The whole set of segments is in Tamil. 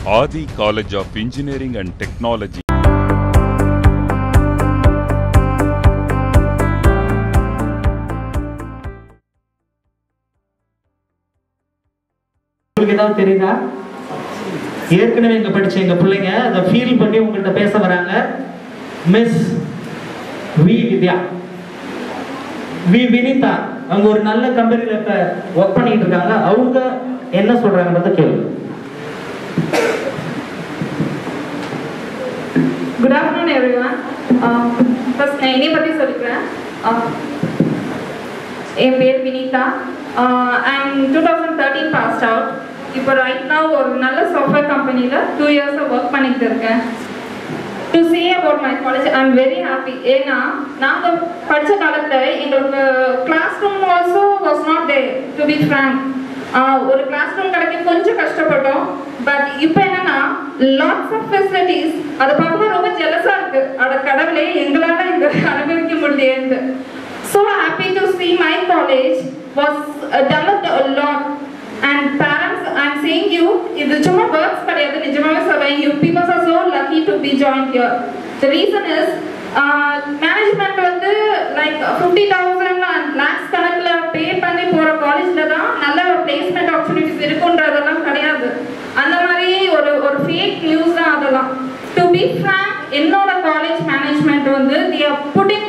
Aadhi college of engineering and technology உங்களுக்கு ஏதாவது தெரியுதா ஏற்கனவே இங்க படிச்ச எங்க பிள்ளைங்க அதை ஃபீல் பண்ணி உங்கள்கிட்ட பேச வராங்க miss V Vidhya V Vinitha அவங்க ஒரு நல்ல கம்பெனில இப்ப ஒர்க் பண்ணிட்டு இருக்காங்க அவங்க என்ன சொல்றாங்கன்றத கேளு good afternoon every one first நான் என்னைய பற்றி சொல்லிக்கிறேன் Uh, என் பேர் Vinitha and two thousand thirteen passed out இப்போ ரைட் now ஒரு நல்ல சாஃப்ட்வேர் கம்பெனியில் டூ இயர்ஸாக ஒர்க் பண்ணிட்டு இருக்கேன் to say about my college I am very happy ஏன்னா நாங்கள் படித்த காலத்தில் எங்களுக்கு class room also was not there to be frank ஒரு கிளாஸ் ரூம் கிடைக்க கொஞ்சம் கஷ்டப்பட்டோம் பட் இப்போ என்னன்னா லாட்ஸ் ஆஃப் ஃபெசிலிட்டிஸ் அதை பார்க்கும்போது ரொம்ப ஜெலஸாக இருக்கு அட கடவுளே எங்களால் இதை அனுபவிக்க முடியேன்னு so happy to see my college was developed a lot and parents I'm saying you இது சும்மா வேர்ட்ஸ் கிடையாது நிஜமாவே சொல்றேன் you peoples are so lucky to be join here the reason is management வந்து like fifty thousand and lakhs கணக்கில் பே பண்ணி போகிற காலேஜில் தான் நல்ல பிளேஸ்மெண்ட் ஆப்பர்ச்சுனிட்டிஸ் இருக்குன்றதெல்லாம் கிடையாது அந்த மாதிரி ஒரு ஒரு ஃபேக் நியூஸ் தான் அதெல்லாம் டு பி ஃப்ரேங்க் என்னோட காலேஜ் மேனேஜ்மெண்ட் வந்து they are putting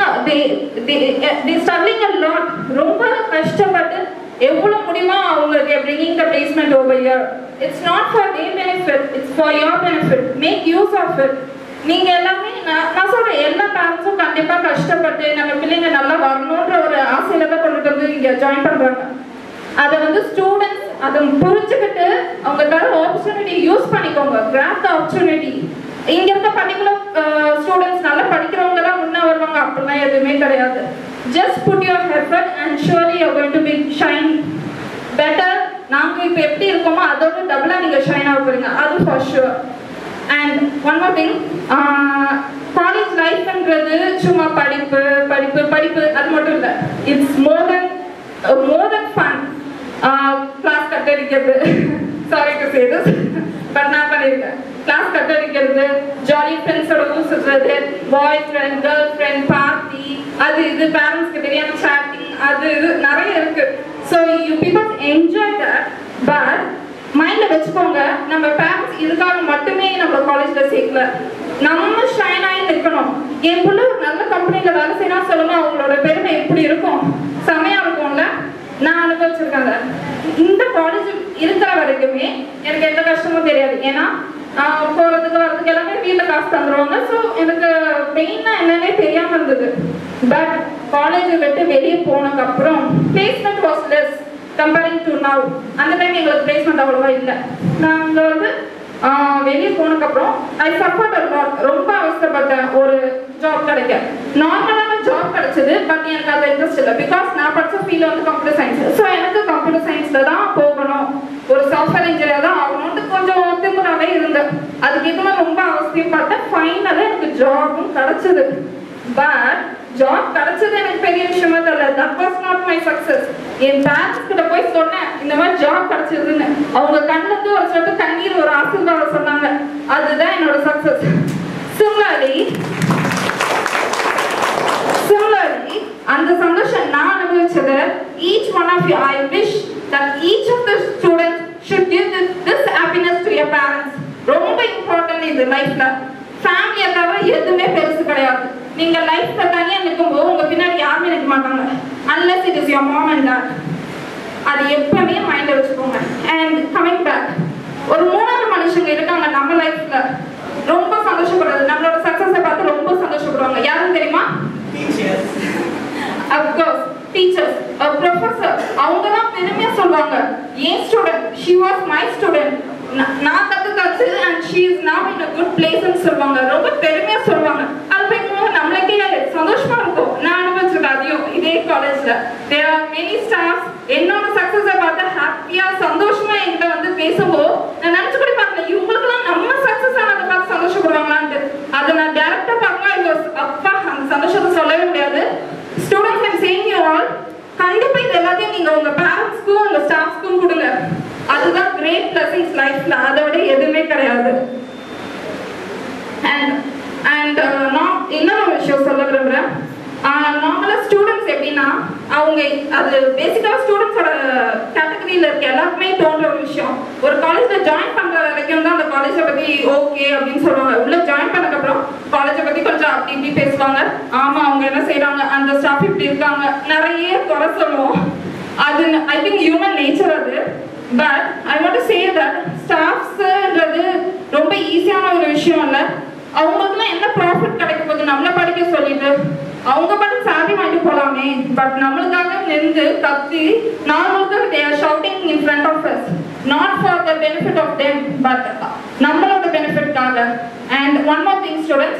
the struggling a lot ரொம்ப கஷ்டப்பட்டு எவ்வளவு முடியுமோ அவங்களுக்கு bringing the placement over year it's not for they benefit it's for your benefit make use of it நீங்க எல்லாமே நான் நான் சொல்றேன் எல்லா பேரண்ட்ஸும் கண்டிப்பா கஷ்டப்பட்டு நம்ம பிள்ளைங்க நல்லா வரணுன்ற ஒரு ஆசையில தான் கொண்டுட்டு வந்து இங்க ஜாயின் பண்றாங்க அதை வந்து ஸ்டூடெண்ட்ஸ் அதை புரிஞ்சுக்கிட்டு அவங்க தர ஆப்பர்ச்சுனிட்டி யூஸ் பண்ணிக்கோங்க கிராப் த ஆப்பர்ச்சுனிட்டி இங்க இருக்க பர்டிகுலர் ஸ்டூடெண்ட்ஸ் நல்லா படிக்கிறவங்க தான் முன்ன வருவாங்க அப்படிலாம் எதுவுமே கிடையாது just put your effort and surely you going to be shine better நாங்க இப்போ எப்படி இருக்கோமோ அதோட டபுளா நீங்க ஷைன் ஆக போறீங்க அது for sure and one more thing college லைஃப்ன்றது சும்மா படிப்பு படிப்பு படிப்பு அது மட்டும் இல்லை it's more than more than fun class cut அடிக்கிறது sorry to say this but நான் பண்ணியிருக்கேன் கிளாஸ் கட் அடிக்கிறது ஜாலி ஃப்ரெண்ட்ஸோட ஊர் சுற்றுறது boy friend girl friend party அது இது பேரண்ட்ஸ்க்கு தெரியாம சாட்டிங் அது இது நிறைய இருக்கு so you people enjoy that but மைண்ட்ல வச்சுக்கோங்க நம்ம பேரண்ட்ஸ் இதுக்காக மட்டுமே நம்ம காலேஜ்ல சேர்க்கல நம்ம ஷைன் ஆகி நிற்கணும் என் பிள்ளை ஒரு நல்ல கம்பெனில வேலை செய்யணும் சொல்லுங்க அவங்களோட பெருமை எப்படி இருக்கும் செமையா இருக்கும்ல நான் அனுபவிச்சிருக்கேன் அதை. இந்த காலேஜ் இருக்கிற வரைக்குமே எனக்கு எந்த கஷ்டமும் தெரியாது ஏன்னா ஆஹ் போறதுக்கு வர்றதுக்கு எல்லாமே வீட்டில் காசு தந்துருவாங்க ஸோ எனக்கு மெயினா என்னன்னே தெரியாம இருந்தது பட் காலேஜ் விட்டு வெளியே போனதுக்கு அப்புறம் placement was less comparing to now அந்த டைம் எங்களுக்கு பிளேஸ்மெண்ட் அவ்வளோவா இல்லை நாங்கள் வந்து ஆஹ் வெளியே போனதுக்கப்புறம் ஐ சப்போர்ட் லாட் ரொம்ப அவசரப்பட்டேன் ஒரு ஜாப் கிடைக்க நார்மலான ஜாப் கிடைச்சது பட் எனக்கு அது இன்ட்ரெஸ்ட் இல்லை பிகாஸ் நான் படிச்ச ஃபீல்டு வந்து கம்ப்யூட்டர் சயின்ஸ் ஸோ எனக்கு கம்ப்யூட்டர் சயின்ஸ்ல தான் போகணும் ஒரு சாஃப்ட்வேர் இன்ஜினியர் தான் ஆகணும்னு கொஞ்சம் திமுறாவே இருந்தேன் அதுக்கு எதுவும் ரொம்ப அவசியப்பட்டேன் ஃபைனலாக எனக்கு ஜாபும் கிடைச்சது பட் ஜாப் கிடைச்சது எனக்கு பெரிய விஷயமா தெரியல that was not my success என் பேரண்ட்ஸ் கிட்ட போய் சொன்னேன் இந்த மாதிரி ஜாப் கிடைச்சதுன்னு அவங்க கண்ணுல இருந்து ஒரு சொட்டு கண்ணீர் ஒரு ஆசீர்வாதம் சொன்னாங்க அதுதான் என்னோட சக்சஸ் சிமிலர்லி சிமிலர்லி அந்த சந்தோஷம் நான் அனுபவிச்சது each one of you I wish that each of the students should give this this happiness to your parents ரொம்ப இம்பார்ட்டன்ட் இது லைஃப்ல ஃபேமிலியை தவிர எதுவுமே பெருசு கிடையாது நீங்க லைஃப்ல தனியா நிற்கும்போது உங்க பின்னாடி யாருமே நிற்க மாட்டாங்க unless it is your mom and dad அது எப்பவுமே மைண்ட்ல வச்சுக்கோங்க அண்ட் கமிங் பேக் ஒரு மூணாவது மனுஷங்க இருக்காங்க நம்ம லைஃப்ல ரொம்ப சந்தோஷப்படுறது நம்மளோட சக்சஸை பார்த்து ரொம்ப சந்தோஷப்படுவாங்க யாரும் தெரியுமா அப்கோர்ஸ் டீச்சர்ஸ் ப்ரொஃபஸர் அவங்க தான் பெருமையா சொல்லுவாங்க ஏன் student she was my student நான் கத்துக்காச்சு and she is now in a good பிளேஸ்னு சொல்லுவாங்க ரொம்ப பெருமையா சொல்லுவாங்க அது போய் நம்மளுக்கே சந்தோஷமா இருக்கும் நான் அனுபவிச்சிருக்கேன் அதையும் இதே காலேஜ்ல தேர் ஆர் மெனி ஸ்டாஃப்ஸ் என்னோட சக்சஸை பார்த்து ஹாப்பியா சந்தோஷமா என்கிட்ட வந்து பேசும்போது நான் நினைச்சு கூட பார்க்கல இவங்களுக்குலாம் நம்ம சக்சஸ் ஆனதை பார்த்து சந்தோஷப்படுவாங்களான்ட்டு அதை நான் டேரக்டா பார்க்கலாம் அப்பா அந்த சந்தோஷத்தை சொல்லவே முடியாது students I'm saying you all கண்டிப்பா இது எல்லாத்தையும் நீங்க உங்க பேரண்ட்ஸ்க்கும் உங்க ஸ்டாஃப்ஸ்க்கும் கொடுங்க அதுதான் கிரேட் பிளஸ் பிளஸிங்ஸ் லைஃப்ல அதோட எதுவுமே கிடையாது அண்ட் அண்ட் நான் இன்னொரு விஷயம் சொல்ல விரும்புகிறேன் நார்மலாக ஸ்டூடெண்ட்ஸ் எப்படின்னா அவங்க அது பேசிக்காக ஸ்டூடெண்ட்ஸோட கேட்டகரியில் இருக்க எல்லாருக்குமே தோன்ற ஒரு விஷயம் ஒரு காலேஜில் ஜாயின் பண்ணுற வரைக்கும் தான் அந்த காலேஜை பற்றி ஓகே அப்படின்னு சொல்லுவாங்க உள்ள ஜாயின் பண்ணக்கப்புறம் காலேஜை பற்றி கொஞ்சம் அப்படி இப்படி பேசுவாங்க ஆமாம் அவங்க என்ன செய்கிறாங்க அந்த ஸ்டாஃப் இப்படி இருக்காங்க நிறைய குறை சொல்லுவோம் அது ஐ திங்க் ஹியூமன் நேச்சர் அது but I want to say that ஸ்டாஃப்ஸ்ன்றது ரொம்ப ஈஸியான ஒரு விஷயம் இல்லை அவங்களுக்குலாம் என்ன ப்ராஃபிட் கிடைக்க போகுது நம்மள படிக்க சொல்லிட்டு அவங்க பாட்டு சாரி வாங்கிட்டு போலாமே பட் நம்மளுக்காக நின்று கத்தி நார்மலுக்கு they are shouting in front of us not for the benefit of them but நம்மளோட பெனிஃபிட்காக and one more thing students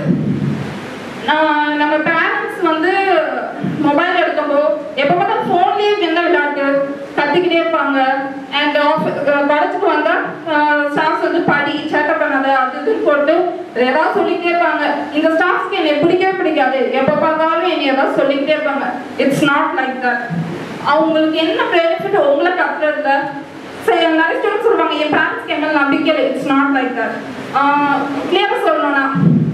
நம்ம பேரண்ட்ஸ் வந்து மொபைல் எடுக்கும்போது எப்போ பார்த்தாலும் ஃபோன்லேயே என்ன விளையாட்டு கத்திக்கிட்டே இருப்பாங்க அண்ட் காலேஜுக்கு வந்தால் ஸ்டாஃப்ஸ் வந்து படி சேட்டை பண்ணாத அது இதுன்னு போட்டு ஏதாவது சொல்லிக்கிட்டே இருப்பாங்க இந்த ஸ்டாஃப்ஸ்க்கு என்னை பிடிக்கவே பிடிக்காது எப்போ பார்த்தாலும் என்னை ஏதாவது சொல்லிக்கிட்டே இருப்பாங்க இட்ஸ் நாட் லைக் தட் அவங்களுக்கு என்ன பெனிஃபிட் உங்களை கத்துறதுல சரி நிறைய ஸ்டூடெண்ட்ஸ் சொல்லுவாங்க என் பேரண்ட்ஸ்க்கு என்ன நம்பிக்கை இல்லை இட்ஸ் நாட் லைக் தட் கிளியராக சொல்லணும்னா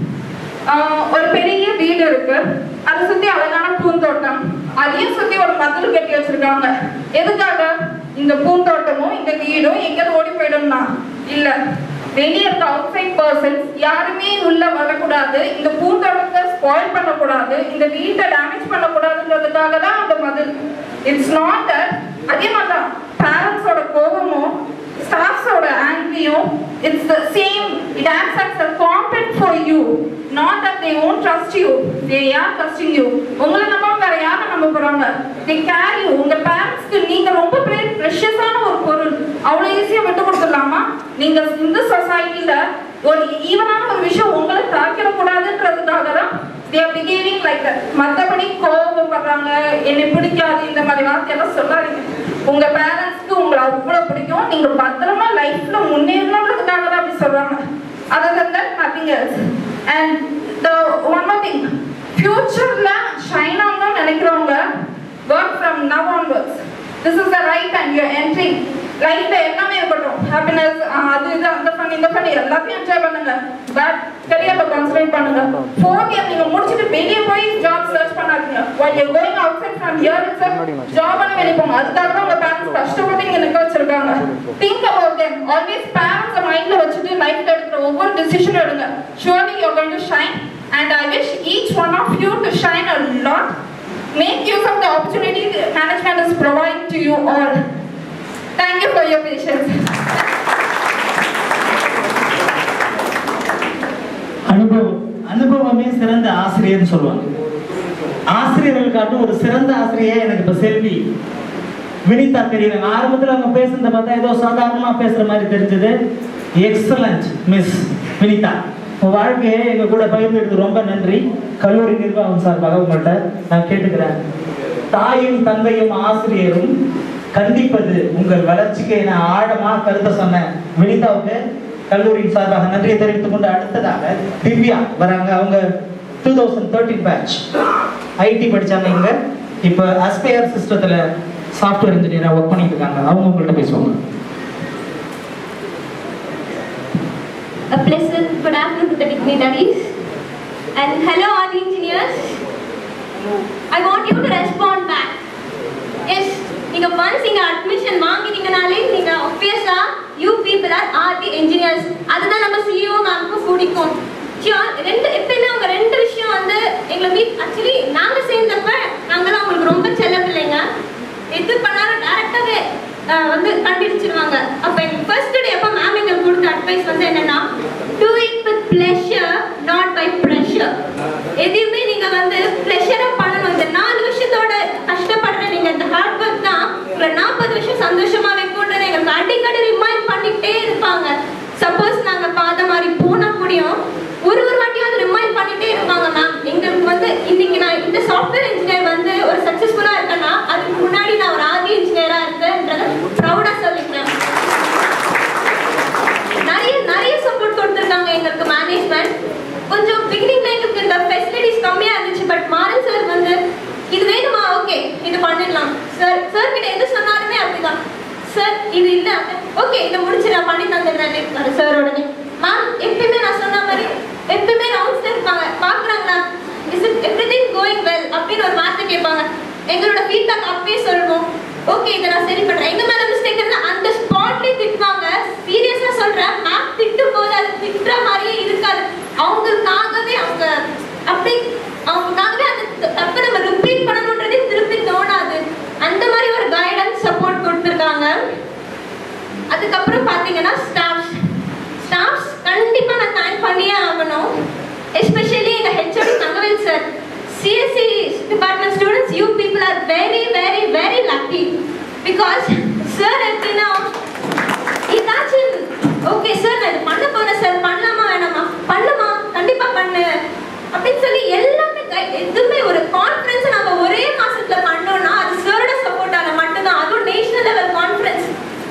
ஆஹ் ஒரு பெரிய வீடு இருக்கு அதை சுத்தி அழகான பூந்தோட்டம் அதையும் சுத்தி ஒரு மதில் கட்டி வச்சிருக்காங்க எதுக்காக இந்த பூந்தோட்டமும் இந்த வீடும் எங்கேயாவது ஓடி போயிடும்னா இல்ல வெளியே இருக்க அவுட் சைட் பர்சன்ஸ் யாருமே உள்ள வரக்கூடாது இந்த பூந்தோட்டத்தை ஸ்பாயில் பண்ணக்கூடாது இந்த வீட்டை டேமேஜ் பண்ணக்கூடாதுன்றதுக்காக தான் அந்த மதில் இட்ஸ் நாட் தட் அதே மாதிரி தான் பேரண்ட்ஸோட கோபமும் ஸ்டாஃப்ஸோட ஆங்கிரியும் it's the same it acts as a combat for you not that they won't trust you they are trusting you உங்களை நம்ப வேற யாரை நம்ப போறாங்க தே கேர் யூ உங்க பேரண்ட்ஸ்க்கு நீங்க ரொம்ப பெரிய ப்ரெஷஸான ஒரு பொருள் அவ்வளவு ஈஸியா விட்டு கொடுத்துடலாமா நீங்க இந்த சொசைட்டில ஒரு ஈவனான ஒரு விஷயம் உங்களை தாக்கிடக்கூடாதுன்றதுக்காக தான் they are behaving like that மற்றபடி கோபப்படுறாங்க என்னை பிடிக்காது இந்த மாதிரி வார்த்தையெல்லாம் சொல்லாதீங்க உங்க பேரண்ட்ஸ்க்கு உங்களை அவ்வளவு பிடிக்கும் நீங்க பத்திரமா லைஃப்ல முன்னேறணுன்றதுக்காக தான் அப்படி சொல்றாங்க other than that nothing else and the one more thing futureல ஷைன் ஆகணும்னு நினைக்கிறவங்க work from now onwards this is the right time you are entering லைஃப்ல எல்லாமே இருக்கட்டும் ஹாப்பினஸ் அது இது அந்த ஃபன் இந்த ஃபன் எல்லாத்தையும் என்ஜாய் பண்ணுங்க பட் கரியர்ல கான்சன்ட்ரேட் பண்ணுங்க ஃபோர்த் இயர் நீங்க முடிச்சிட்டு வெளியே போய் ஜாப் சர்ச் பண்ணாதீங்க while you're going outside from here itself job பண்ண வெளியே போங்க அதுக்காக தான் உங்க பேரண்ட்ஸ் கஷ்டப்பட்டு இங்க நிக்க வச்சிருக்காங்க think about them always parents மைண்ட்ல வச்சுட்டு லைஃப்ல எடுக்கிற ஒவ்வொரு டிசிஷனும் எடுங்க surely you're going to shine and i wish each one of you to shine a lot make use of the opportunity the management is providing to you all thank you for your patience அனுபவம் அனுபவமே சிறந்த ஆசிரியர்னு சொல்லுவாங்க ஆசிரியர்கள் காட்டும் ஒரு சிறந்த ஆசிரியை எனக்கு இப்ப செல்வி வினிதா தெரியுறாங்க ஆரம்பத்துல அவங்க பேசுறத பார்த்தா ஏதோ சாதாரணமா பேசுற மாதிரி தெரிஞ்சது எக்ஸலண்ட் மிஸ் வினிதா உங்க வாழ்க்கையை எங்க கூட பகிர்ந்ததுக்கு ரொம்ப நன்றி கல்லூரி நிர்வாகம் சார்பாக உங்கள்கிட்ட நான் கேட்டுக்கிறேன் தாயும் தந்தையும் ஆசிரியரும் கண்டிப்பது உங்கள் வளர்ச்சிக்கு என ஆழமா கருத்தை சொன்ன வினிதாவுக்கு கல்லூரியின் சார்பாக நன்றியை தெரிவித்துக் கொண்டு அடுத்ததாக திவ்யா வராங்க அவங்க two thousand thirteen batch IT படிச்சாங்க இங்க இப்போ அஸ்பேயர் சிஸ்டத்துல சாஃப்ட்வேர் இன்ஜினியரா ஒர்க் பண்ணிட்டு இருக்காங்க அவங்க உங்கள்கிட்ட பேசுவாங்க A pleasant good afternoon to the dignitaries. And hello all the engineers. I want you to respond back. Yes, நீங்க once இங்க admission வாங்கிட்டீங்கனாலே நீங்க obviously you people are are the engineers. அதுதான் நம்ம CEO மேம்க்கு பிடிக்கும் Sure, ரெண்டு எப்பயுமே அவங்க ரெண்டு விஷயம் வந்து எங்களை மீட் ஆக்சுவலி நாங்க சேர்ந்தப்ப நாங்கெல்லாம் அவங்களுக்கு ரொம்ப செல்ல பிள்ளைங்க எது பண்ணாலும் டேரக்டாவே வந்து கண்டுபிடிச்சிருவாங்க அப்ப எங்க ஃபர்ஸ்ட் டே அப்ப மேம் எங்களுக்கு கொடுத்த அட்வைஸ் வந்து என்னன்னா do it with pleasure not by pressure எதையுமே நீங்க வந்து ப்ளஷரா பண்ணணும் இந்த நாலு விஷயத்தோட கஷ்டப்படுற நீங்க இந்த ஹார்ட் ஒர்க் தான் உங்களை நாற்பது வருஷம் சந்தோஷமா வைக்கணும்னு எங்களுக்கு அடிக்கடி ரிமைண்ட் பண்ணிட்டே இருப்பாங்க சப்போஸ் நாங்க பாத மாதிரி போனா கூடயும் ஒரு ஒரு வாட்டியும் வந்து ரிமைண்ட் பண்ணிட்டே இருப்பாங்க மேம் எங்களுக்கு வந்து இன்னைக்கு நான் இந்த சாஃப்ட்வேர் இன்ஜினியர் வந்து ஒரு சக்சஸ்ஃபுல்லா இருக்கேன்னா அதுக்கு முன்னாடி நான் ஒரு ஆதி இன்ஜினியரா இருக்கேன்றத ப்ரௌடா சொல்லிக்கிறேன் நிறைய நிறைய சப்போர்ட் கொடுத்துருக்காங்க எங்களுக்கு மேனேஜ்மெண்ட் கொஞ்சம் பிகினிங்ல எங்களுக்கு இந்த ஃபெசிலிட்டிஸ் கம்மியா இருந்துச்சு பட் மாறன் சார் வந்து இது வேணுமா ஓகே இது பண்ணிடலாம் சார் சார் கிட்ட எது சொன்னாலுமே அப்படிதான் ஓகே இதை முடிச்சு நான் பண்ணி தந்துடுறேன் சார் உடனே மேம் எப்பயுமே நான் சொன்ன மாதிரி எப்பயுமே ரவுண்ட்ஸ் இருப்பாங்க பாக்குறாங்களா is it everything going well அப்படின்னு ஒரு வார்த்தை கேட்பாங்க எங்களோட ஃபீட்பேக் அப்பயே சொல்லுவோம் ஓகே இதை நான் சரி பண்றேன் எங்க மேல மிஸ்டேக் இருந்தா அந்த ஸ்பாட்லயே திட்டுவாங்க சீரியஸா சொல்றேன் மேம் திட்டும் போது அது திட்டுற மாதிரியே இருக்காது அவங்களுக்காகவே அவங்க அப்படி அவங்களுக்காகவே அந்த த- தப்பை நம்ம ரிப்பீட் பண்ணணுன்றதே திருப்பி தோணாது அந்த மாதிரி ஒரு கைடன்ஸ் சப்போர்ட் கொடுத்துருக்காங்க அதுக்கப்புறம் பார்த்தீங்கன்னா ஸ்டாஃப்ஸ் ஸ்டாஃப்ஸ் கண்டிப்பாக நான் தேங்க் பண்ணியே ஆகணும் எஸ்பெஷலி எங்கள் HOD Thangavel sir CSC department students you people are very very very lucky because sir எப்படின்னா ஏதாச்சும் ஓகே சார் நான் இது பண்ண போறேன் சார் பண்ணலாமா வேணாமா பண்ணுமா கண்டிப்பா பண்ணு அப்படின்னு சொல்லி எல்லாமே கை- எதுவுமே ஒரு கான்ஃபரன்ஸ் நம்ம ஒரே மாசத்துல பண்ணோம்னா அது சாரோட சப்போர்ட்டால மட்டும்தான் அதுவும் national level conference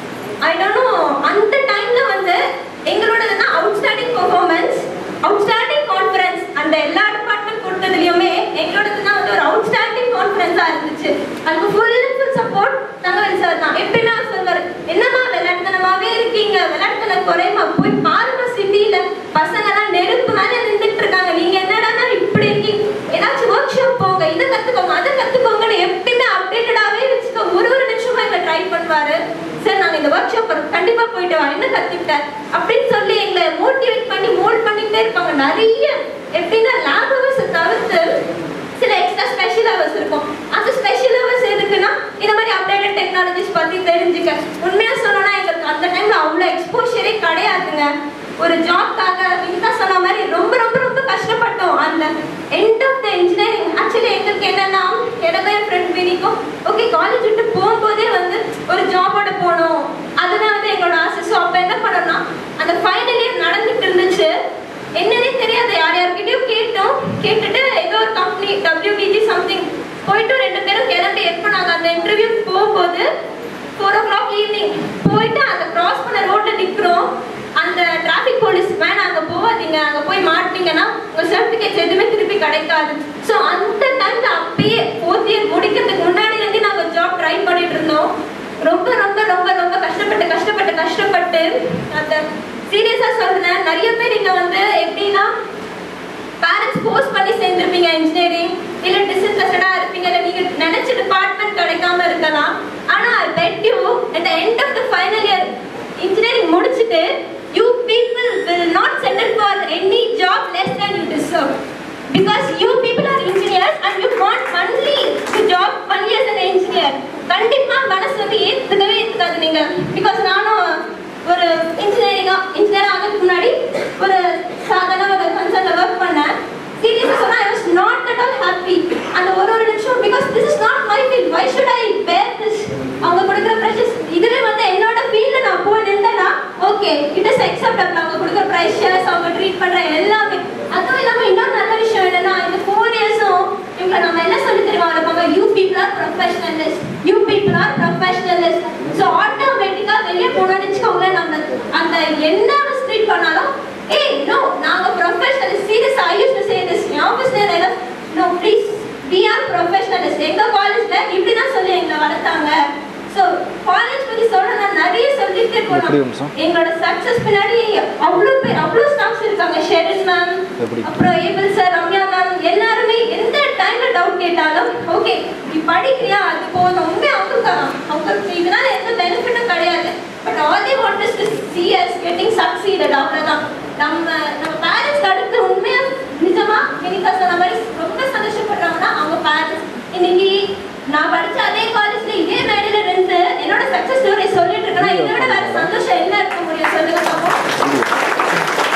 I don't know அந்த டைம்ல வந்து எங்களோடது தான் அவுட்ஸ்டாண்டிங் பெர்ஃபார்மன்ஸ் அவுட்ஸ்டாண்டிங் கான்ஃபரன்ஸ் அந்த எல்லா டிபார்ட்மெண்ட் கொடுத்ததுலயுமே எங்களோடது தான் வந்து ஒரு அவுட்ஸ்டாண்டிங் கான்ஃபரன்ஸா இருந்துச்சு அதுக்கு full and full support Thangavel sir தான் எப்படின்னா சொல்வாரு என்னம்மா விளையாட்டுத்தனமாவே இருக்கீங்க விளையாட்டுத்தனம் குறையுமா போய் பாருங்க சிட்டில பசங்க எல்லாம் நெருப்பு மேல நின்றுட்டு இருக்காங்க நீங்க என்னடா இப்படி இருக்கீங்க ஏதாச்சும் ஒர்க் ஷாப் போங்க இதை கத்துக்கோங்க அதை கத்துக்கோங்கன்னு எப்பயுமே அப்டேட்டடாவே வச்சுக்கோ ஒரு ஒரு நிமிஷமும் எங்களை ட்ரை பண்ணுவாரு சார் நாங்க இந்த ஒர்க் ஷாப் கண்டிப்பா போயிட்டு வா என்ன கத்துக்கிட்டேன் அப்படின்னு சொல்லி எங்களை மோட்டிவேட் பண்ணி மோல்ட் பண்ணிட்டே இருப்பாங்க நிறைய எப்படின்னா லேப் ஹவர்ஸ் தவிர்த்து சில எக்ஸ்ட்ரா ஸ்பெஷல் ஹவர்ஸ் இருக்கும் அந்த ஸ்பெஷல் ஹவர்ஸ் எதுக்குன்னா இந்த மாதிரி அப்டேட்டட் டெக்னாலஜிஸ் பத்தி தெரிஞ்சுக்க உண்மையா சொல்லணும்னா எங்களுக்கு அந்த டைம்ல அவ்வளோ எக்ஸ்போஷரே கிடையாதுங்க ஒரு ஜாப்காக நீங்க தான் சொன்ன மாதிரி ரொம்ப ரொம்ப ரொம்ப கஷ்டப்பட்டோம் அந்த end of the engineering actually எங்களுக்கு என்னன்னா எனக்கும் என் ஃப்ரெண்ட் வினிக்கும் ஓகே காலேஜ் விட்டு போகும்போதே வந்து ஒரு ஜாபோட போகணும் அதுதான் வந்து எங்களோட ஆசை ஸோ அப்போ என்ன பண்ணோம்னா அந்த ஃபைனல் இயர் நடந்துட்டு இருந்துச்சு என்னன்னே தெரியாது யார் யார்கிட்டயும் கேட்டோம் கேட்டுட்டு ஏதோ ஒரு கம்பெனி டபிள்யூபிஜி சம்திங் போயிட்டு ரெண்டு பேரும் கிளம்பி எப்போ நாங்கள் அந்த இன்டர்வியூ போகும்போது ஃபோர் ஓ கிளாக் ஈவினிங் போயிட்டு அந்த கிராஸ் பண்ண ரோட்ல நிற்கிறோம் அந்த டிராஃபிக் போலீஸ் வேணாம் அங்கே போகாதீங்க அங்கே போய் மாட்டிங்கன்னா உங்கள் சர்டிஃபிகேட்ஸ் எதுவுமே திருப்பி கிடைக்காது ஸோ அந்த டைம்ல அப்பயே ஃபோர்த் இயர் முடிக்கிறதுக்கு முன்னாடிலேருந்து நாங்கள் ஜாப் ட்ரை பண்ணிட்டு இருந்தோம் ரொம்ப ரொம்ப ரொம்ப ரொம்ப கஷ்டப்பட்டு கஷ்டப்பட்டு கஷ்டப்பட்டு அந்த சீரியஸா சொல்றேன் நிறைய பேர் இங்க வந்து எப்படின்னா பேரண்ட்ஸ் ஃபோர்ஸ் பண்ணி சேர்ந்திருப்பீங்க இன்ஜினியரிங் இல்ல டிஸ்இன்ட்ரெஸ்டடா இருப்பீங்க இல்ல நீங்க நினைச்ச டிபார்ட்மெண்ட் கிடைக்காம இருக்கலாம் ஆனா I bet you at the end of the final year engineering முடிச்சிட்டு you people will not settle for any job less than you deserve because you people are engineers and you want only to job only as an engineer கண்டிப்பா மனசு வந்து ஏத்துக்கவே ஏத்துக்காது நீங்க பிகாஸ் நானும் ஒரு இன்ஜினியரிங்கா இன்ஜினியர் ஆகிறதுக்கு முன்னாடி ஒரு சாதாரண ஒரு கன்சர்ன்ல ஒர்க் பண்ணேன் சீரியஸா சொன்னா I was not at all happy அந்த ஒரு ஒரு நிமிஷம் because this is not my field why should I bear this அவங்க கொடுக்குற ப்ரெஷர்ஸ் இதுவே வந்து என்னோட ஃபீல்ட்ல நான் போய் நின்றேன்னா ஓகே இட் இஸ் அக்செப்டபிள் அவங்க கொடுக்குற ப்ரெஷர்ஸ் அவங்க ட்ரீட் பண்ற எல்லாமே அதுவும் இல்லாம இன்னொரு நல்ல விஷயம் என்னன்னா இந்த ஃபோர் இயர்ஸும் இவங்க நம்ம என்ன சொல்லி தெரியுமா இருப்பாங்க you people are professionalist you people are professionalist so ஆட்டோமேட்டிக்கா வெளியே போனோம்னு வச்சுக்கோங்களேன் நம்ம அந்த என்ன ஸ்ட்ரீட் பண்ணாலும் ஏய் நோ நாங்க professionalist serious I use to say this office நேரல no please we are professionalist எங்க காலேஜ்ல இப்படி தான் சொல்லி எங்களை வளர்த்தாங்க ஸோ காலேஜ் பத்தி சொல்லணும்னா நிறைய சொல்லிட்டே எப்படி போகலாம் நிமிஷம்? எங்களோட சக்சஸ் பின்னாடி அவ்வளோ பேர் அவ்வளோ ஸ்டாஃப்ஸ் இருக்காங்க ஷெரின் மேம் எப்படி? அப்புறம் ஏபிள் சார் ரம்யா மேம் எல்லாருமே எந்த டைம்ல டவுட் கேட்டாலும் ஓகே நீ படிக்கிறியா அது போதும் உண்மையா அவங்களுக்கு அவங்களுக்கு இதனால எந்த பெனிஃபிட்டும் கிடையாது but all they want is to see us getting succeeded அவ்வளவுதான் நம்ம நம்ம பேரண்ட்ஸ் அடுத்து உண்மையா நிஜமா வினிதா சொன்ன மாதிரி ரொம்ப சந்தோஷப்படுறாங்கன்னா அவங்க பேரண்ட்ஸ் இன்னைக்கு நான் படிச்ச அதே காலேஜ்ல இதே மேடையில நின்று என்னோட சக்சஸ் ஸ்டோரி சொல்லிட்டு இருக்கேன்னா இதை விட வேற சந்தோஷம் என்ன இருக்க முடியும் சொல்லுங்க பாப்போம்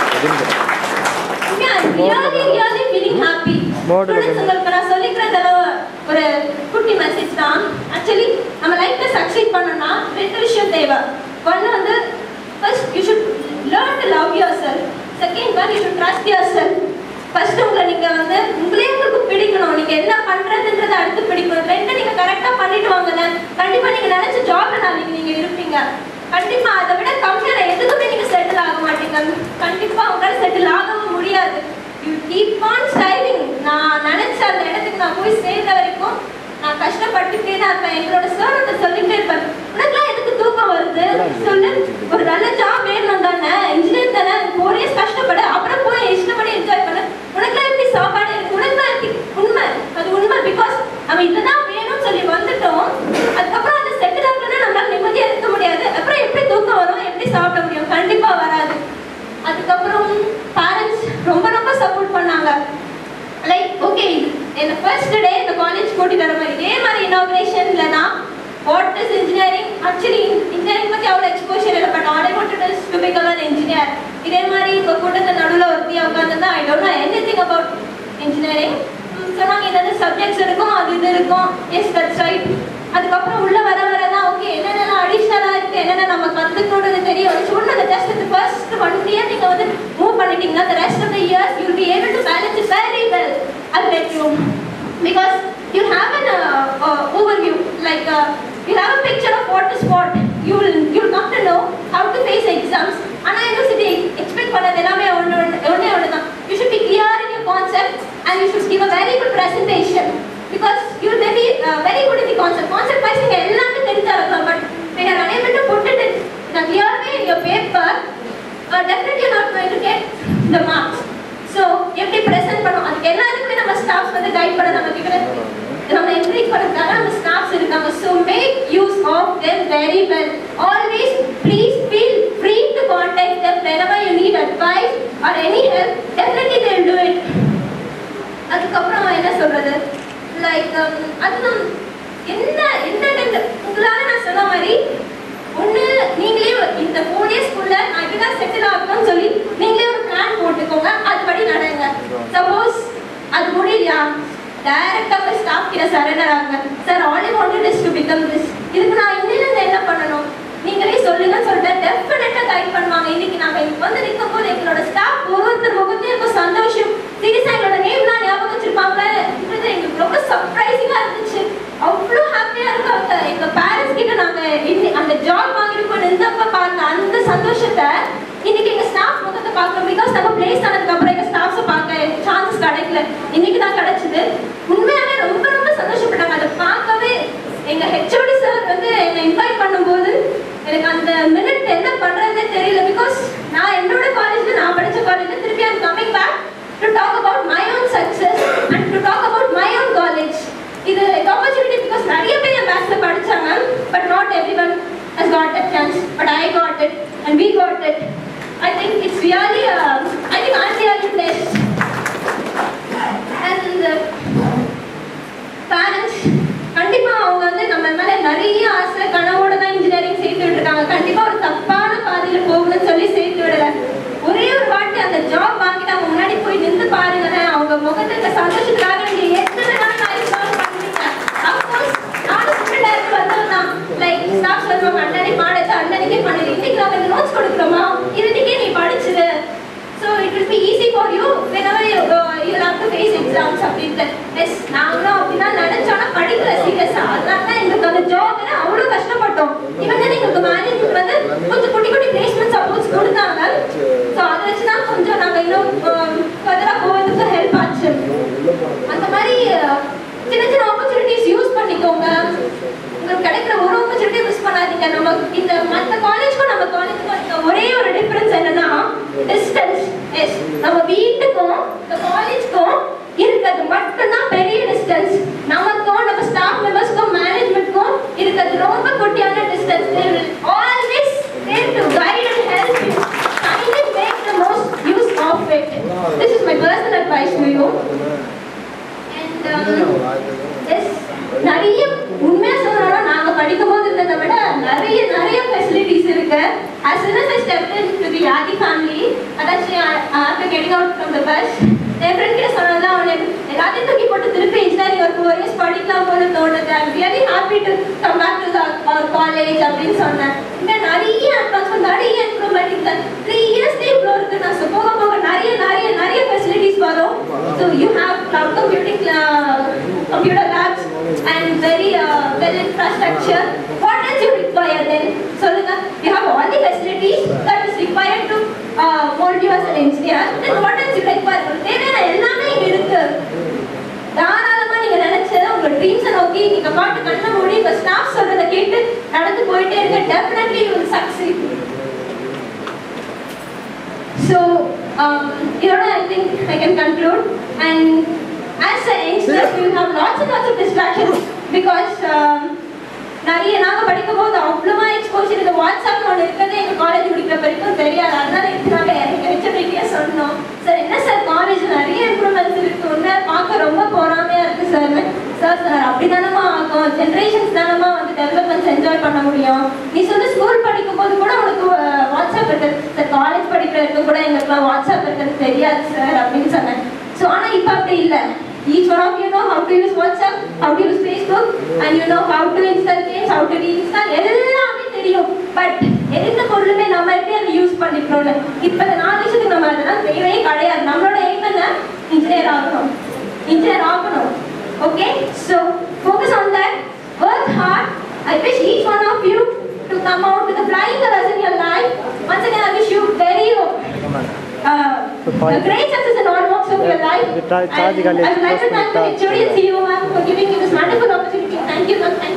Yeah, I'm really, really feeling happy. Board ல Students, உங்களுக்கு நான் சொல்லிக்கிறது ஒரு குட்டி மெசேஜ் தான் ஆக்சுவலி நம்ம லைஃப்ல சக்சீட் பண்ணணும்னா ரெண்டு விஷயம் தேவை ஒன்று வந்து first you should learn to love yourself second one you should trust yourself first உங்களை நீங்க வந்து உங்களே உங்களுக்கு பிடிக்கணும் நீங்க என்ன பண்றதுன்றத அடுத்து பிடிக்கணும் ரெண்டு நீங்க கரெக்டா பண்ணிட்டு வாங்கல கண்டிப்பா நீங்க நினைச்ச ஜாப்ல நாளைக்கு நீங்க இருப்பீங்க கண்டிப்பா அதை விட கம்மியான எதுக்குமே நீங்க செட்டில் ஆக மாட்டீங்க கண்டிப்பா உங்களால செட்டில் ஆகவும் முடியாது யூ கீப் ஆன் ஸ்டைலிங் நான் நினைச்ச அந்த இடத்துக்கு நான் போய் சேர்ந்த வரைக்கும் நான் கஷ்டப்பட்டுட்டே தான் இருப்பேன் எங்களோட சார் அதை சொல்லிட்டே இருப்பார் உனக்குலாம் எதுக்கு தூக்கம் வருது சொல்லு ஒரு நல்ல ஜாப் வேணும் தானே இன்ஜினியர் தானே ஃபோர் இயர்ஸ் கஷ்டப்படு அப்புறம் போய் இஷ்டப்படி என்ஜாய் பண்ணு உனக்குலாம் எப்படி சாப்பாடு இருக்கு உனக்குலாம் எப்படி உண்மை அது உண்மை பிகாஸ் நம்ம இதுதான் வேணும்னு சொல்லி வந்துட்டோம் அதுக்கப்புறம் அந்த செட்டில் ஆகணும்னா நம்மளால நிம்மதியா இருக்க முடியாது அப்புறம் எப்படி தூக்கம் வரும் எப்படி சாப்பிட முடியும் கண்டிப்பா வராது அதுக்கப்புறம் பேரண்ட்ஸ் ரொம்ப ரொம்ப சப்போர்ட் பண்ணாங்க லைக் ஓகே என்ன ஃபர்ஸ்ட் டே இந்த காலேஜ் கூட்டி தர மாதிரி இதே மாதிரி இனாகிரேஷன்ல நான் what is engineering actually engineering பத்தி அவ்வளோ எக்ஸ்போஷர் இல்லை but all I wanted is to become an engineer இதே மாதிரி இப்போ கூட்டத்தில் நடுவில் ஒருத்தியா உட்காந்துருந்தா I don't know anything about engineering சொன்னாங்க ஏதாவது சப்ஜெக்ட்ஸ் இருக்கும் அது இது இருக்கும் எஸ் தட்ஸ் ரைட் அதுக்கப்புறம் உள்ள வர வர தான் ஓகே என்னென்ன அடிஷ்னலாக இருக்கு என்னென்ன நம்ம கற்றுக்கணுன்றது தெரிய வந்துச்சு ஒன்று அந்த ஜஸ்ட் இந்த ஃபர்ஸ்ட் ஒன் இயர் நீங்கள் வந்து மூவ் பண்ணிட்டீங்கன்னா the rest of the years you'll be able to balance it very well I'll let you because you have an uh, uh, overview like uh, you have a picture of what is what you will you'll come to know how to face exams ஆனா யூனிவர்சிட்டி எக்ஸ்பெக்ட் பண்ணது எல்லாமே ஒன்று ஒன்றே ஒன்று தான் you should be clear in your concept and you should give a very good presentation because you may be very good in the concept concept wise நீங்கள் எல்லாமே தெரிஞ்சா இருக்கலாம் but we are unable to put it in the clear way in your paper uh, definitely not going to get the marks so எப்படி ப்ரெசென்ட் பண்ணோம் அதுக்கு எல்லாருக்குமே நம்ம ஸ்டாஃப்ஸ் வந்து கைட் பண்ண நம்ம கிட்ட நம்ம என்கரேஜ் பண்ணுறதுக்காக நம்ம ஸ்டாஃப்ஸ் இருக்காங்க so make use of them very well always please feel free to contact them whenever you need advice or any help definitely they will do it அதுக்கப்புறம் என்ன சொல்றது லைக் அது நம் என்ன என்ன உங்களால நான் சொன்ன மாதிரி ஒன்று நீங்களே இந்த ஃபோர் இயர்ஸ்க்குள்ள நான் இப்படிதான் செட்டில் ஆகணும்னு சொல்லி நீங்களே ஒரு பிளான் போட்டுக்கோங்க அதுபடி நடங்க சப்போஸ் அது முடியலையா டைரக்டா போய் ஸ்டாஃப் கிட்ட சரண்டர் ஆகுங்க sir all I wanted is to become this இதுக்கு நான் இன்னிலிருந்து என்ன பண்ணணும் நீங்களே சொல்லுங்கன்னு சொல்லிட்டு டெஃபினட்டா கைட் பண்ணுவாங்க இன்னைக்கு நாங்க இங்க வந்து நிற்கும் போது எங்களோட ஸ்டாஃப் ஒவ்வொருத்தர் முகத்தையும் இருக்கும் சந்தோஷம் சீரியஸா எங்களோட நேம்லாம் ஞாபகம் வச்சிருப்பாங்களே இது எங்களுக்கு ரொம்ப சர்ப்ரைசிங்கா இருந்துச்சு அவ்வளோ ஹாப்பியா இருக்காங்க எங்க பேரண்ட்ஸ் கிட்ட நாங்க இன்னி அந்த ஜாப் வாங்கிட்டு நின்றப்ப பாருங்க அந்த சந்தோஷத்தை இன்னைக்கு எங்க ஸ்டாஃப் முகத்தை பார்க்கணும் பிகாஸ் நம்ம பிளேஸ் ஆனதுக்கு அப்புறம் எங்க ஸ்டாஃப்ஸை பார்க்க சான்சஸ் கிடைக்கல இன்னைக்கு தான் கிடைச்சது உண்மையாவே ரொம்ப ரொம்ப சந்தோஷப்பட்டாங்க அதை பார்க்கவே எங்க ஹெச்ஓடி சார் வந்து என்னை இன்வைட் பண்ணும்போது எனக்கு அந்த மினிட் என்ன பண்றதுனே தெரியல பிகாஸ் நான் என்னோட காலேஜ்ல நான் படிச்ச காலேஜ்ல திருப்பி I'm coming back to talk about my own success and to talk about my own college இது ஆப்பர்ச்சுனிட்டி பிகாஸ் நிறைய பேர் என் பேட்ச்ல படிச்சாங்க but not every one has got that chance but I got it and we got it I think it's really uh, I think I'm really blessed and uh, parents கண்டிப்பா அவங்க வந்து நம்ம மேல நிறைய ஆசை கனவோட தான் இன்ஜினியரிங் சேர்த்து விட்டுருக்காங்க கண்டிப்பா ஒரு தப்பான பாதையில போகணும்னு சொல்லி சேர்த்து விடல ஒரே ஒரு வாட்டி அந்த ஜாப் வாங்கிட்டு அவங்க முன்னாடி போய் நின்று பாருங்களேன் அவங்க முகத்துக்கு சந்தோஷத்துக்காக நீங்க எத்தனை நாள் லைஃப் லாங் பண்ணுவீங்க அப்கோர்ஸ் நானும் ஸ்டூடெண்ட் வந்தவன் லைக் ஸ்டாஃப் சொல்லுவாங்க அண்ணனே பாடத்தை அண்ணனுக்கே பண்ணுது இன்னைக்கு நம்ம இந்த நோட்ஸ் கொடுக்குறோமா இது இன்னைக்கே நீ படிச்சுது so it will be easy for you whenever you uh, you'll have to face exams அப்படின்ட்டு எஸ் நாங்களும் அப்படிதான் நினைச்சோன்னா படிக்கல சீரியஸா அதனால தான் எங்களுக்கு அந்த ஜாப்ல அவ்வளோ கஷ்டப்பட்டோம் இவன் தான் எங்களுக்கு மேனேஜ்மெண்ட் வந்து கொஞ்சம் குட்டி குட்டி பிளேஸ்மெண்ட் சப்போர்ட்ஸ் கொடுத்தாங்க ஸோ அதை வச்சு தான் கொஞ்சம் நாங்கள் இன்னும் ஃபர்தராக போகிறதுக்கு ஹெல்ப் ஆச்சு அந்த மாதிரி அஹ், சின்ன சின்ன ஆப்பர்ச்சுனிட்டிஸ் யூஸ் பண்ணிக்கோங்க உங்களுக்கு கிடைக்கிற ஒரு ஆப்பர்ச்சுனிட்டி மிஸ் பண்ணாதீங்க நம்ம இந்த மற்ற காலேஜ்க்கும் நம்ம காலேஜுக்கும் இருக்க ஒரே ஒரு டிஃபரன்ஸ் என்னன்னா டிஸ்டன்ஸ் எஸ் நம்ம வீட்டுக்கும் இந்த காலேஜ்க்கும் இருக்கிறது மட்டும்தான் பெரிய டிஸ்டன்ஸ் நமக்கும் நம்ம ஸ்டாஃப் மெம்பர்ஸ்க்கும் மேனேஜ்மெண்ட்க்கும் இருக்கிறது ரொம்ப குட்டியான distance they will always there to guide and help you kindly make the most use of it this is my personal advice to you and um, yes நிறைய உண்மையா சொல்லணும்னா நாங்க படிக்கும் போது இருந்ததை விட நிறைய நிறைய ஃபெசிலிட்டிஸ் இருக்கு as soon as I stepped into the Yadi family அதாச்சும் after getting out from the bus என் ஃப்ரெண்ட் கிட்ட சொன்னது அவன் எல்லாத்தையும் தூக்கி போட்டு திருப்பி இன்ஜினியரிங் ஒரு ஃபோர் இயர்ஸ் படிக்கலாம் போல தோணுது I'm really happy to come back to our college அப்படின்னு சொன்னேன் இன்னும் நிறைய அட்வான்ஸ்மெண்ட் நிறைய இம்ப்ரூவ்மெண்ட் இந்த த்ரீ இயர்ஸ்லேயே இவ்வளோ இருக்கு நான் so போக போக நிறைய நிறைய நிறைய ஃபெசிலிட்டிஸ் வரும் so you have cloud computing uh, computer labs and very uh, well infrastructure. What else you require then? சொல்லுங்க you have all the facilities that is required to uh, mold you as an engineer. Then what else you require? உங்களுக்கு தேவையான எல்லாமே இங்க இருக்கு தாராளமா நீங்க நினைச்சதை உங்க ட்ரீம்ஸை நோக்கி நோக்கி நீங்க பாட்டு கண்ணை மூடி உங்க ஸ்டாஃப் சொல்றத கேட்டு நடந்து போயிட்டே இருக்க definitely you will succeed So, um, you know, I think I can conclude. And as a youngsters, we have lots and lots of distractions because um, நிறைய நாங்க படிக்கும் போது அவ்வளவா எக்ஸ்போசர் இந்த வாட்ஸ்அப் ஒன்று இருக்கிறது எங்க காலேஜ் முடிக்கிற வரைக்கும் தெரியாது அதனால எடுத்து நாங்க எங்க ஹெச்எம்டிக்கே சொன்னோம் சார் என்ன சார் காலேஜ் நிறைய இம்ப்ரூவ்மெண்ட்ஸ் இருக்கு உன்ன பார்க்க ரொம்ப பொறாமையா இருக்கு சார் சார் சார் அப்படி தானமா ஆகும் ஜென்ரேஷன்ஸ் தானமா வந்து டெவலப்மெண்ட்ஸ் என்ஜாய் பண்ண முடியும் நீ சொன்ன ஸ்கூல் படிக்கும் போது கூட உனக்கு அஹ், வாட்ஸ்அப் இருக்குது சார் காலேஜ் படிக்கிற வரைக்கும் கூட எங்களுக்குலாம் வாட்ஸ்அப் இருக்கிறது தெரியாது சார் அப்படின்னு சொன்னேன் ஸோ ஆனா இப்போ அப்படி இல்லை each one of you know how to use WhatsApp, how to use Facebook, and you know how to install games, how to reinstall எல்லாமே தெரியும் பட் எந்த பொருளுமே நம்ம எப்படி அதை யூஸ் பண்ணிக்கிறோம்னு இப்போ இந்த நாலு விஷயத்துக்கு நம்ம அதெல்லாம் தேவையே கிடையாது நம்மளோட எய்ம் என்ன இன்ஜினியர் ஆகணும் இன்ஜினியர் ஆகணும் okay so focus on that work hard I wish each one of you to come out with flying colors in your life once again I wish you very uh, a great success in all walks of your life இது charge and காலி I would like to close thank the பண்ணிட்டா HOD and CEO ma'am for giving me this wonderful opportunity. Thank you, ma'am. Thank